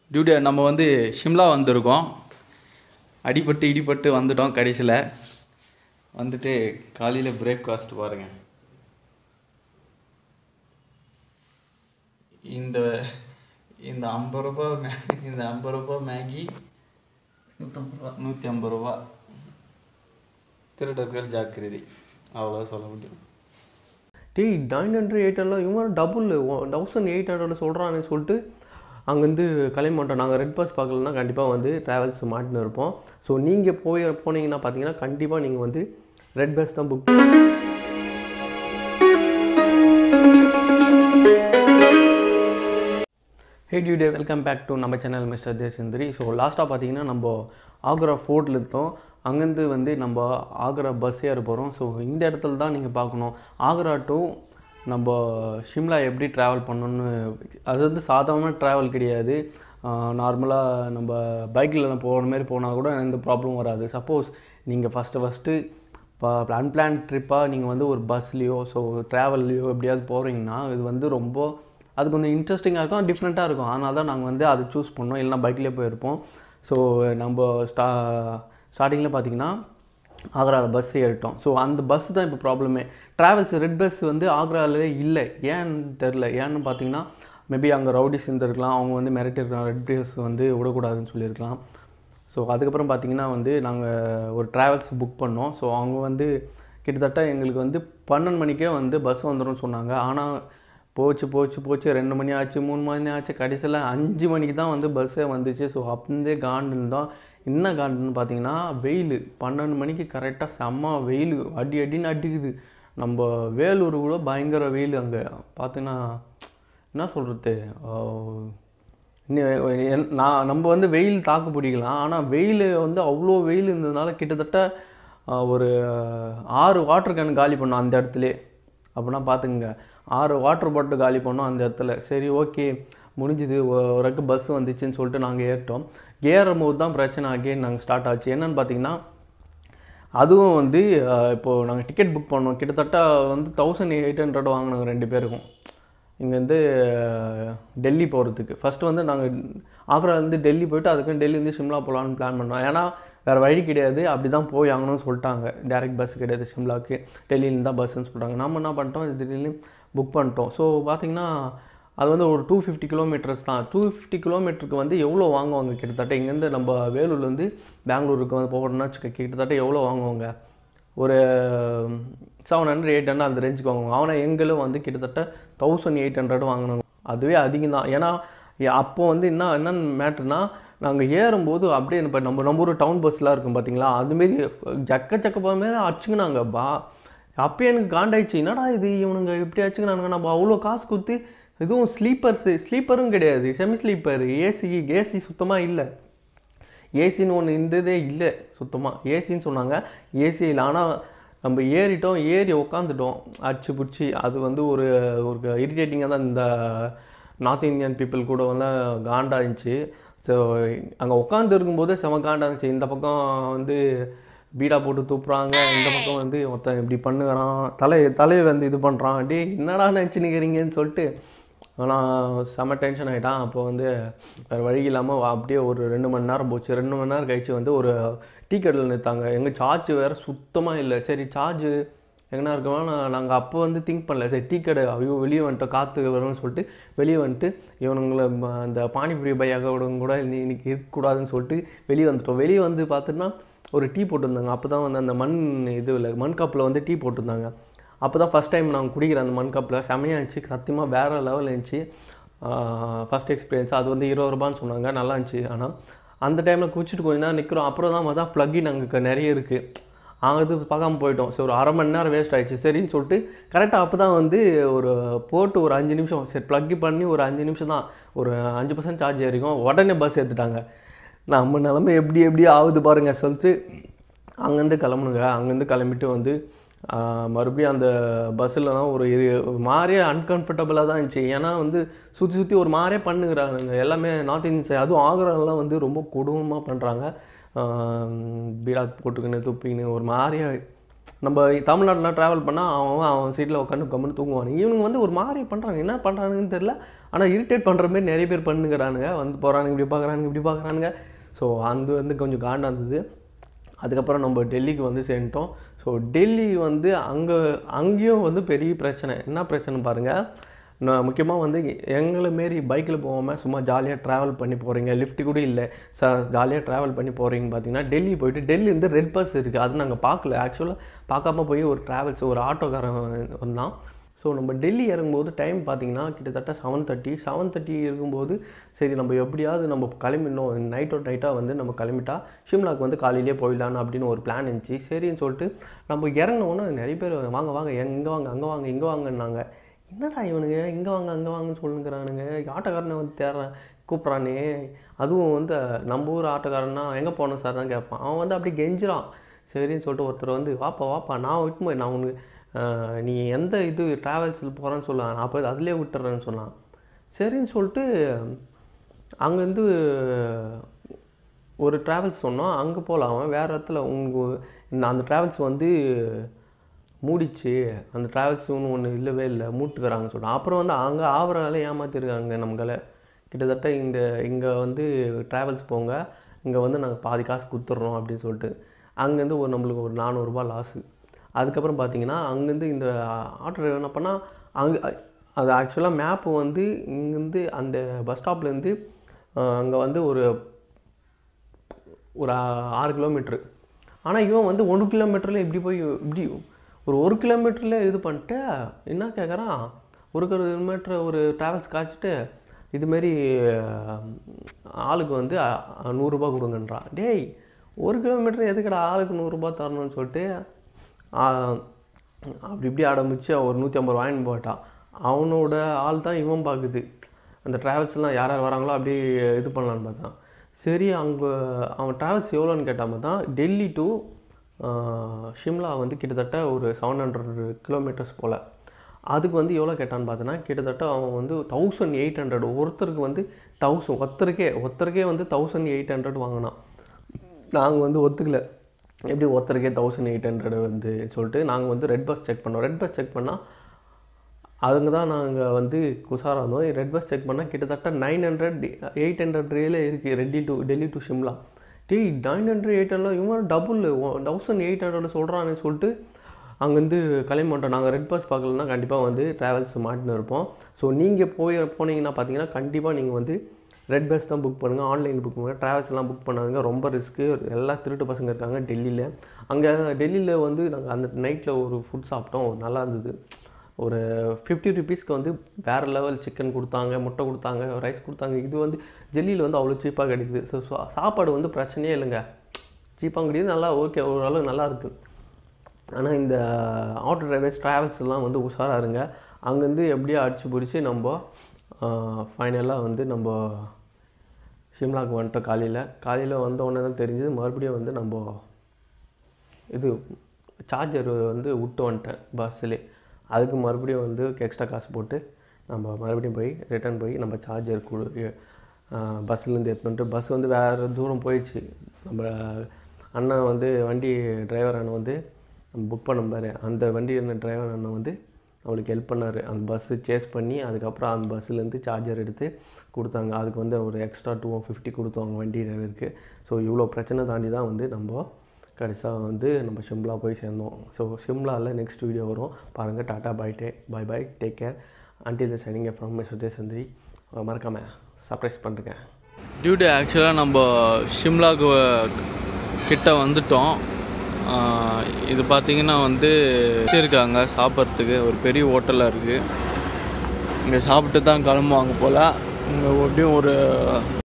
duty நம்ம வந்து ஷிம்லா வந்திருக்கோம் அடிபட்டு இடிபட்டு வந்துட்டோம் கடைசியில் வந்துட்டு காலையில் பிரேக்ஃபாஸ்ட் பாருங்கள் இந்த இந்த ஐம்பது ரூபா மே இந்த ஐம்பது ரூபா மேகி நூற்றம்பது ரூபா நூற்றி ஐம்பது ரூபா திருடர்கள் ஜாக்கிரதை அவ்வளோ சொல்ல முடியும் டேய் நைன் ஹண்ட்ரட் எயிட் ஹண்ட்ரட் இவன் டபுள் தௌசண்ட் எயிட் ஹண்ட்ரட் சொல்கிறான்னு சொல்லிட்டு அங்கேருந்து கிளம்ப மாட்டோம் நாங்கள் ரெட் பஸ் பார்க்கலன்னா கண்டிப்பாக வந்து ட்ராவல்ஸ் மாட்டின்னு இருப்போம் ஸோ நீங்கள் போய் போனீங்கன்னா பார்த்தீங்கன்னா கண்டிப்பாக நீங்கள் வந்து ரெட் பஸ் தான் book hey dude welcome back to நம்ம சேனல் மிஸ்டர் தேசந்திரி ஸோ லாஸ்ட்டாக பார்த்தீங்கன்னா நம்ம ஆக்ரா ஃபோர்ட்டில் இருந்தோம் அங்கேருந்து வந்து நம்ம ஆக்ரா பஸ் ஏற போகிறோம் ஸோ இந்த இடத்துல தான் நீங்கள் பார்க்கணும் ஆக்ரா டு நம்ம ஷிம்லா எப்படி ட்ராவல் பண்ணணும்னு அது வந்து சாதாரண ட்ராவல் கிடையாது நார்மலாக நம்ம பைக்கில் போகிற மாதிரி போனால் கூட எந்த ப்ராப்ளம் வராது சப்போஸ் நீங்கள் ஃபஸ்ட்டு ஃபஸ்ட்டு இப்போ அன்பிளான் ட்ரிப்பாக நீங்கள் வந்து ஒரு பஸ்லேயோ ஸோ ட்ராவல்லையோ எப்படியாவது போகிறீங்கன்னா இது வந்து ரொம்ப அது கொஞ்சம் இன்ட்ரெஸ்டிங்காக இருக்கும் டிஃப்ரெண்ட்டாக இருக்கும் அதனால தான் நாங்கள் வந்து அதை சூஸ் பண்ணோம் இல்லைனா பைக்லேயே போயிருப்போம் ஸோ நம்ம ஸ்டா ஸ்டார்டிங்கில் பார்த்தீங்கன்னா ஆக்ரா பஸ் ஏறிட்டோம் ஸோ அந்த பஸ் தான் இப்போ ப்ராப்ளமே ட்ராவல்ஸ் ரெட் பஸ் வந்து ஆக்ராவிலே இல்லை ஏன்னு தெரில ஏன்னு பார்த்தீங்கன்னா மேபி அங்கே ரவுடிஸ் இருந்திருக்கலாம் அவங்க வந்து மிரட்டிருக்கலாம் ரெட் பஸ் வந்து விடக்கூடாதுன்னு சொல்லியிருக்கலாம் ஸோ அதுக்கப்புறம் பார்த்தீங்கன்னா வந்து நாங்கள் ஒரு ட்ராவல்ஸ் புக் பண்ணோம் ஸோ அவங்க வந்து கிட்டத்தட்ட எங்களுக்கு வந்து பன்னெண்டு மணிக்கே வந்து பஸ் வந்துடும் சொன்னாங்க ஆனால் போச்சு போச்சு போச்சு ரெண்டு மணி ஆச்சு மூணு மணி ஆச்சு கடைசியில் அஞ்சு மணிக்கு தான் வந்து பஸ்ஸே வந்துச்சு ஸோ அப்பந்தே காண்டுன்னு தான் என்ன காண்டுன்னு பார்த்தீங்கன்னா வெயில் பன்னெண்டு மணிக்கு கரெக்டாக செம்ம வெயில் அடி அடின்னு அடிக்குது நம்ம வேலூர் கூட பயங்கர வெயில் அங்கே பார்த்தீங்கன்னா என்ன சொல்கிறது நான் நம்ம வந்து வெயில் தாக்கு பிடிக்கலாம் ஆனால் வெயில் வந்து அவ்வளோ வெயில் இருந்ததுனால கிட்டத்தட்ட ஆஹ், ஒரு ஆறு வாட்டர் கேன் காலி பண்ணோம் அந்த இடத்துல அப்படின்னா பார்த்துங்க ஆறு வாட்டர் பாட்டில் காலி பண்ணோம் அந்த இடத்துல சரி ஓகே முடிஞ்சுது ஒரு பஸ் வந்துச்சுன்னு சொல்லிட்டு நாங்கள் ஏறிட்டோம் ஏறும் போது தான் பிரச்சனை அகெயின் நாங்கள் ஸ்டார்ட் ஆச்சு என்னன்னு பார்த்தீங்கன்னா அதுவும் வந்து அஹ், இப்போது நாங்கள் டிக்கெட் புக் பண்ணோம் கிட்டத்தட்ட வந்து தௌசண்ட் எயிட் ஹண்ட்ரட் வாங்கினாங்க ரெண்டு பேருக்கும் இங்கேருந்து அஹ், டெல்லி போகிறதுக்கு ஃபஸ்ட்டு வந்து நாங்கள் ஆக்ராலேருந்து டெல்லி போயிட்டு அதுக்கும் டெல்லிலேருந்து சிம்லா போகலான்னு பிளான் பண்ணோம் ஏன்னா வேறு வழி கிடையாது அப்படி தான் போய் ஆகணும்னு சொல்லிட்டாங்க டேரெக்ட் பஸ் கிடையாது சிம்லாக்கு டெல்லியிலேருந்து தான் பஸ்ஸுன்னு சொல்லிட்டாங்க நம்ம என்ன பண்ணிட்டோம் திடீர்னு புக் பண்ணிட்டோம் ஸோ பார்த்தீங்கன்னா அது வந்து ஒரு டூ ஃபிஃப்டி கிலோமீட்டர்ஸ் தான் டூ ஃபிஃப்டி கிலோமீட்டருக்கு வந்து எவ்வளோ வாங்குவாங்க கிட்டத்தட்ட இங்கேருந்து நம்ம வேலூர்லேருந்து பெங்களூருக்கு வந்து போகணும்னா வச்சுக்க கிட்டத்தட்ட எவ்வளோ வாங்குவாங்க ஒரு செவன் ஹண்ட்ரட் எயிட் ஹண்ட்ரட் அந்த ரேஞ்சுக்கு வாங்குவாங்க ஆனால் எங்களும் வந்து கிட்டத்தட்ட தௌசண்ட் எயிட் ஹண்ட்ரட் வாங்கினாங்க அதுவே அதிகம் தான் ஏன்னா எ- அப்போ வந்து என்ன என்னன்னு மேட்ருனா நாங்கள் ஏறும்போது அப்படியே இப்போ நம்ம நம்ம ஊர் டவுன் பஸ்லாம் இருக்கும் பார்த்தீங்களா அதுமாரி ஜக்க ஜக்க மாரி அடிச்சுக்கினாங்க பா அப்போ எனக்கு காண்டாயிடுச்சு என்னடா இது இவனுங்க இப்படி அடிச்சுக்கினானுங்க நம்ம அவ்வளோ காசு கொடுத்து இதுவும் ஸ்லீப்பர்ஸு ஸ்லீப்பரும் கிடையாது செமி ஸ்லீப்பர் ஏசி ஏசி சுத்தமாக இல்லை ஏசின்னு ஒன்று இருந்ததே இல்லை சுத்தமாக ஏசின்னு சொன்னாங்க ஏசி இல்லை ஆனால் நம்ம ஏறிட்டோம் ஏறி உக்காந்துட்டோம் அடிச்சு பிடிச்சி அது வந்து ஒரு ஒரு இரிட்டேட்டிங்காக தான் இந்த நார்த் இந்தியன் பீப்புள் கூட வந்து காண்டா இருந்துச்சு ஸோ அங்கே உட்காந்து இருக்கும்போதே செம காண்டா இருந்துச்சு இந்த பக்கம் வந்து பீடா போட்டு தூப்புறாங்க இந்த பக்கம் வந்து ஒருத்தன் இப்படி பண்ணுறான் தலை தலையை வந்து இது பண்ணுறான் டேய் என்னடா நினச்சினுக்கிறீங்கன்னு சொல்லிட்டு ஆனால் செம டென்ஷன் ஆகிட்டான் அப்போ வந்து வேறு வழி இல்லாமல் அப்படியே ஒரு ரெண்டு மணி நேரம் போச்சு ரெண்டு மணி நேரம் கழிச்சு வந்து ஒரு டீ கடையில் நிறுத்தாங்க எங்கள் சார்ஜ் வேறு சுத்தமாக இல்லை சரி சார்ஜ் எங்கன்னா இருக்கோம் நாங்கள் அப்போ வந்து திங்க் பண்ணல சரி டீ கடை ஐயோ வெளியே வந்துட்டோம் காற்று வரும்னு சொல்லிட்டு வெளியே வந்துட்டு இவனுங்களை ம- அந்த பானிபுரி பையாக கூட நீ இன்னைக்கு இருக்கக்கூடாதுன்னு சொல்லிட்டு வெளியே வந்துட்டோம் வெளியே வந்து பார்த்துன்னா ஒரு டீ போட்டிருந்தாங்க அப்போ தான் வந்து அந்த மண் இது இல்லை மண் கப்பில் வந்து டீ போட்டிருந்தாங்க அப்போ தான் ஃபஸ்ட் டைம் நான் குடிக்கிறேன் அந்த மண் கப்பில் செமையாக இருந்துச்சு சத்தியமாக வேறு லெவலில் இருந்துச்சு ஃபஸ்ட் எக்ஸ்பீரியன்ஸ் அது வந்து இருபது ரூபான்னு சொன்னாங்க நல்லா இருந்துச்சு ஆனால் அந்த டைமில் குடிச்சிட்டு கொஞ்ச நேரம் நிற்கிறோம் அப்புறம் தான் பார்த்தா ப்ளக்கின் அங்கே நிறைய இருக்குது அங்கே இது பார்க்காம போயிட்டோம் சரி ஒரு அரை மணி நேரம் வேஸ்ட் ஆயிடுச்சு சரின்னு சொல்லிட்டு கரெக்டாக அப்போ தான் வந்து ஒரு போட்டு ஒரு அஞ்சு நிமிஷம் சரி ப்ளக்கி பண்ணி ஒரு அஞ்சு நிமிஷம் தான் ஒரு அஞ்சு பர்சன்ட் சார்ஜ் ஏறிக்கும் உடனே பஸ் எடுத்துட்டாங்க நம்ம நிலமை எப்படி எப்படி ஆகுது பாருங்க சொல்லிட்டு அங்கேருந்து கிளம்புனுங்க அங்கேருந்து கிளம்பிட்டு வந்து ஆஹ், மறுபடியும் அந்த பஸ்ஸில்லாம் ஒரு இரு- ஒரு மாதிரியே அன்கம்ஃபர்டபுளாக தான் இருந்துச்சு ஏன்னா வந்து சுற்றி சுற்றி ஒரு மாதிரியே பண்ணுகிறாங்க எல்லாமே நார்த் இந்தியன் side, அதுவும் ஆக்ராலாம் வந்து ரொம்ப கொடூரமாக பண்ணுறாங்க பீடா போட்டுக்கின்னு துப்பிக்கின்னு ஒரு மாதிரியா நம்ம தமிழ்நாட்டில் ட்ராவல் பண்ணால் அவன் அவன் சீட்டில் உட்காந்து கம்முன்னு தூங்குவானுங்க இவனுங்க வந்து ஒரு மாதிரி பண்ணுறாங்க என்ன பண்ணுறானுங்கன்னு தெரில ஆனால் இரிட்டேட் பண்ணுற மாதிரி நிறைய பேர் பண்ணுங்கிறானுங்க வந்து போகிறானுங்க இப்படி பார்க்குறானுங்க இப்படி பார்க்குறானுங்க ஸோ அந்த வந்து கொஞ்சம் காண்டா இருந்தது அதுக்கப்புறம் நம்ம டெல்லிக்கு வந்து சேர்ந்துட்டோம் ஸோ டெல்லி வந்து அங்கே அங்கேயும் வந்து பெரிய பிரச்சனை என்ன பிரச்சனை பாருங்கள் நான் முக்கியமாக வந்து எங்களை மாரி பைக்கில் போகாமல் சும்மா ஜாலியாக ட்ராவல் பண்ணி போகிறீங்க லிஃப்ட் கூட இல்லை ச ஜாலியாக ட்ராவல் பண்ணி போகிறீங்க பார்த்தீங்கன்னா டெல்லி போயிட்டு டெல்லியிருந்து ரெட் பஸ் இருக்குது அது நாங்கள் பார்க்கல ஆக்சுவலாக பார்க்காம போய் ஒரு ட்ராவல்ஸ் ஒரு ஆட்டோக்காரன் வந்தான் ஸோ நம்ம டெல்லி இறங்கும்போது டைம் பார்த்தீங்கன்னா கிட்டத்தட்ட செவன் தேர்ட்டி செவன் தேர்ட்டி இருக்கும்போது சரி நம்ம எப்படியாவது நம்ம கிளம்பிடணும் நைட்டோ நைட்டாக வந்து நம்ம கிளம்பிட்டா ஷிம்லாக்கு வந்து காலையிலேயே போயிடலான்னு அப்படின்னு ஒரு பிளான் இருந்துச்சு சரின்னு சொல்லிட்டு நம்ம இறங்கினோன்னே நிறைய பேர் வாங்க வாங்க எங்கே வாங்க அங்கே வாங்க இங்கே வாங்கன்னாங்க என்னடா இவனுங்க இங்கே வாங்க அங்கே வாங்கன்னு சொல்லுங்கிறானுங்க ஆட்டோக்காரனை வந்து தேடுறேன் கூப்பிட்றானே அதுவும் வந்து நம்ம ஊர் ஆட்டோக்காரன்னா எங்கே போகணும் சார் தான் கேட்பான் அவன் வந்து அப்படியே கெஞ்சிரான் சரின்னு சொல்லிட்டு ஒருத்தர் வந்து வாப்பா வாப்பா நான் விட்டு போய் நான் உனக்கு ஆஹ், நீ எந்த இது ட்ராவல்ஸில் போகிறேன்னு சொல்ல நான் போய் அதிலே விட்டுறேன்னு சொன்னான் சரின்னு சொல்லிட்டு அங்கேருந்து ஒரு ட்ராவல்ஸ் சொன்னோம் அங்கே போகலாம் அவன் வேறு இடத்துல உங்கள் இந்த அந்த ட்ராவல்ஸ் வந்து மூடிச்சு அந்த ட்ராவல்ஸ் ஒன்று ஒன்று இல்லவே இல்லை மூட்டுக்கிறாங்கன்னு சொல்லிட்டு அப்புறம் வந்து அங்கே ஆவரால ஏமாத்திருக்காங்க நம்மளை கிட்டத்தட்ட இந்த இங்கே வந்து ட்ராவல்ஸ் போங்க இங்கே வந்து நாங்கள் பாதி காசு கொடுத்துட்றோம் அப்படின்னு சொல்லிட்டு அங்கேருந்து ஒரு நம்மளுக்கு ஒரு நானூறுரூபா லாஸு அதுக்கப்புறம் பார்த்தீங்கன்னா அங்கேருந்து இந்த ஆட்டோ டிரைவர் என்ன பண்ணால் அங்கே அது ஆக்சுவலாக மேப்பு வந்து இங்கேருந்து அந்த பஸ் ஸ்டாப்லேருந்து அங்கே வந்து ஒரு ஒரு ஆ- ஆறு கிலோமீட்ரு ஆனால் இவன் வந்து ஒரு கிலோமீட்டரில் இப்படி போய் இப்படி ஒரு ஒரு கிலோமீட்டரில் இது பண்ணிட்டு என்ன கேட்குறான் ஒரு கிலோமீட்டர் ஒரு ட்ராவல்ஸ் காய்ச்சிட்டு இதுமாரி ஆளுக்கு வந்து அ- அ- நூறுரூபா கொடுங்கன்றான் டேய் ஒரு கிலோமீட்டர் எதுக்குடா ஆளுக்கு நூறுரூபா தரணும்னு சொல்லிட்டு ஆ, அப்படி இப்படி ஆரம்பிச்சு ஒரு நூற்றி ஐம்பது வாங்கின்னு போட்டான் அவனோட ஆள் தான் இவன் பார்க்குது அந்த ட்ராவல்ஸ்லாம் யார் யார் வராங்களோ அப்படியே இது பண்ணலான்னு பார்த்தான் சரி அங்கே அவன் ட்ராவல்ஸ் எவ்வளோன்னு கேட்டால் தான் டெல்லி டு ஷிம்லா வந்து கிட்டத்தட்ட ஒரு செவன் ஹண்ட்ரட் கிலோமீட்டர்ஸ் போல் அதுக்கு வந்து எவ்வளோ கேட்டான்னு பார்த்தோன்னா கிட்டத்தட்ட அவன் வந்து தௌசண்ட் எயிட் ஹண்ட்ரட் ஒருத்தருக்கு வந்து தௌசண்ட் ஒருத்தருக்கே ஒருத்தருக்கே வந்து தௌசண்ட் எயிட் ஹண்ட்ரட் வாங்கினான் நாங்கள் வந்து ஒத்துக்கல எப்படி ஒருத்தருக்கே தௌசண்ட் எயிட் ஹண்ட்ரட் வந்து சொல்லிட்டு நாங்கள் வந்து ரெட் பஸ் செக் பண்ணோம் ரெட் பஸ் செக் பண்ணால் அதுங்க தான் நாங்கள் வந்து குசாரா இருந்தோம் ரெட் பஸ் செக் பண்ணால் கிட்டத்தட்ட நைன் ஹண்ட்ரட் எயிட் ஹண்ட்ரட் ரேல இருக்குது ரெட்டி டு டெல்லி டு ஷிம்லா டேய் நைன் ஹண்ட்ரட் எயிட் ஹண்ட்ரட் இவன் டபுள் தௌசண்ட் எயிட் ஹண்ட்ரட் சொல்கிறான்னு சொல்லிட்டு அங்கேருந்து கிளம்பி மாட்டோம் நாங்கள் ரெட் பஸ் பார்க்கலன்னா கண்டிப்பாக வந்து ட்ராவல்ஸ் மாட்டின்னு இருப்போம் ஸோ நீங்கள் போய் போனீங்கன்னா பார்த்தீங்கன்னா கண்டிப்பாக நீங்கள் வந்து ரெட் பஸ் தான் புக் பண்ணுங்கள் ஆன்லைன் புக் பண்ணுங்கள் ட்ராவல்ஸ்லாம் புக் பண்ணாதுங்க ரொம்ப ரிஸ்க்கு எல்லாம் திருட்டு பசங்க இருக்காங்க டெல்லியில் அங்கே டெல்லியில் வந்து நாங்கள் அந்த நைட்டில் ஒரு ஃபுட் சாப்பிட்டோம் நல்லா இருந்தது ஒரு ஃபிஃப்டி ருபீஸ்க்கு வந்து வேறு லெவல் சிக்கன் கொடுத்தாங்க முட்டை கொடுத்தாங்க ரைஸ் கொடுத்தாங்க இது வந்து ஜெல்லியில் வந்து அவ்வளோ சீப்பாக கிடைக்குது ஸோ சாப்பாடு வந்து பிரச்சனையே இல்லைங்க சீப்பாக கிடைக்குது நல்லா ஓகே ஓரளவு நல்லா இருக்குது ஆனால் இந்த ஆட்டோ டிரைவர்ஸ் ட்ராவல்ஸ்லாம் வந்து உஷாராக இருங்க அங்கேருந்து எப்படியோ அடிச்சு பிடிச்சி நம்ம ஃபைனலாக வந்து நம்ம ஷிம்லாக்கு வந்துட்டோம் காலையில் காலையில் வந்த உடனே தான் தெரிஞ்சது மறுபடியும் வந்து நம்ம இது சார்ஜர் வந்து விட்டு வந்துட்டேன் பஸ்ஸில் அதுக்கு மறுபடியும் வந்து எக்ஸ்ட்ரா காசு போட்டு நம்ம மறுபடியும் போய் ரிட்டர்ன் போய் நம்ம சார்ஜர் கொடு பஸ்ஸுலேருந்து எடுத்துட்டு வந்துட்டு பஸ் வந்து வேறு தூரம் போயிடுச்சு நம்ம அண்ணன் வந்து வண்டி டிரைவர் அண்ணன் வந்து நம்ம புக் பண்ண பாரு அந்த வண்டி அண்ணன் டிரைவர் அண்ணன் வந்து அவளுக்கு ஹெல்ப் பண்ணார் அந்த பஸ்ஸு சேஸ் பண்ணி அதுக்கப்புறம் அந்த பஸ்ஸுலேருந்து சார்ஜர் எடுத்து கொடுத்தாங்க அதுக்கு வந்து ஒரு எக்ஸ்ட்ரா டூ ஃபிஃப்டி கொடுத்தாங்க வண்டி டிரைவருக்கு ஸோ இவ்வளோ பிரச்சனை தாண்டி தான் வந்து நம்ம கடைசியாக வந்து நம்ம ஷிம்லா போய் சேர்ந்தோம் ஸோ ஷிம்லாவில் நெக்ஸ்ட் வீடியோ வரும் பாருங்கள் டாட்டா பை டே bye bye take care until the signing from சுதேஷ் சந்திரி மறக்காமல் சர்ப்ரைஸ் பண்ணுறேங்க டியூட்டி ஆக்சுவலாக நம்ம ஷிம்லாக்கு கிட்ட வந்துட்டோம் ஆஹ் இது பார்த்தீங்கன்னா வந்து இருக்காங்க சாப்பிட்றதுக்கு ஒரு பெரிய ஹோட்டலாக இருக்குது இங்கே சாப்பிட்டு தான் கிளம்புவாங்க போல் இங்கே எப்படியும் ஒரு